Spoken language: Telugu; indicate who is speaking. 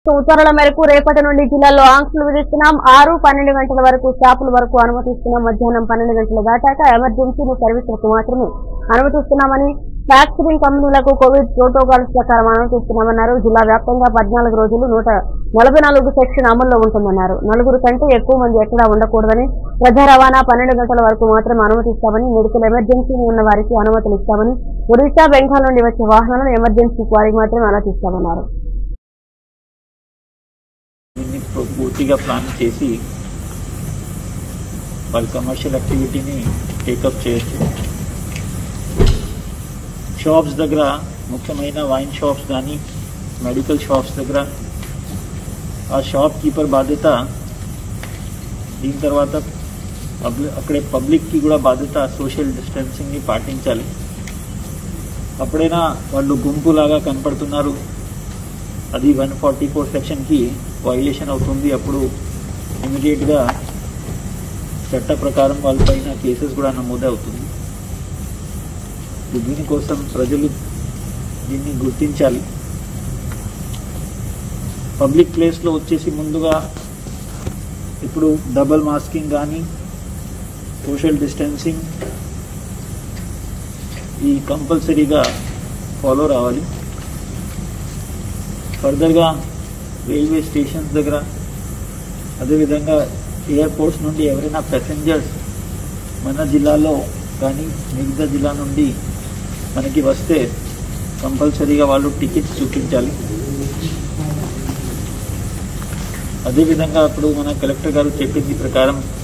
Speaker 1: ఉత్తర్వుల మేరకు రేపటి నుండి జిల్లాలో ఆంక్షలు విధిస్తున్నాం ఆరు పన్నెండు గంటల వరకు షాపుల వరకు అనుమతిస్తున్నాం మధ్యాహ్నం పన్నెండు గంటలు దాటాక ఎమర్జెన్సీ సర్వీసులకు మాత్రమే అనుమతిస్తున్నామని ఫ్యాక్చరింగ్ కంపెనీలకు కోవిడ్ ప్రోటోకాల్స్ ప్రకారం అనుమతిస్తున్నామన్నారు జిల్లా వ్యాప్తంగా పద్నాలుగు రోజులు నూట నలభై నాలుగు సెక్షన్ అమల్లో ఉంటుందన్నారు నలుగురు కంటే ఎక్కువ మంది ఎక్కడా ఉండకూడదని ప్రజా రవాణా పన్నెండు గంటల వరకు మాత్రమే అనుమతిస్తామని మెడికల్ ఎమర్జెన్సీ ఉన్న వారికి అనుమతులు ఇస్తామని ఒడిశా బెంగాల్ నుండి వచ్చే వాహనాలను ఎమర్జెన్సీ వారికి మాత్రమే అనుమతిస్తామన్నారు
Speaker 2: దీన్ని పూ- పూర్తిగా ప్లాన్ చేసి వాళ్ళ కమర్షియల్ యాక్టివిటీని టేకప్ చేయొచ్చు షాప్స్ దగ్గర ముఖ్యమైన వైన్ షాప్స్ కానీ మెడికల్ షాప్స్ దగ్గర ఆ షాప్ కీపర్ బాధ్యత దీని తర్వాత పబ్లిక్ అక్కడే పబ్లిక్కి కూడా బాధ్యత సోషల్ డిస్టెన్సింగ్ని పాటించాలి అప్పుడైనా వాళ్ళు గుంపులాగా కనపడుతున్నారు అది వన్ ఫార్టీ ఫోర్ సెక్షన్కి వైలేషన్ అవుతుంది అప్పుడు ఇమీడియట్గా చట్ట ప్రకారం వాళ్ళపైన కేసెస్ కూడా నమోదు అవుతుంది దీనికోసం ప్రజలు దీన్ని గుర్తించాలి పబ్లిక్ ప్లేస్లో వచ్చేసి ముందుగా ఇప్పుడు డబల్ మాస్కింగ్ కానీ సోషల్ డిస్టెన్సింగ్ ఈ కంపల్సరీగా ఫాలో రావాలి ఫర్దర్గా రైల్వే స్టేషన్స్ దగ్గర అదేవిధంగా ఎయిర్పోర్ట్స్ నుండి ఎవరైనా ప్యాసింజర్స్ మన జిల్లాలో కానీ మిగతా జిల్లా నుండి మనకి వస్తే కంపల్సరీగా వాళ్ళు టికెట్స్ చూపించాలి అదేవిధంగా ఇప్పుడు మన కలెక్టర్ గారు చెప్పింది ప్రకారం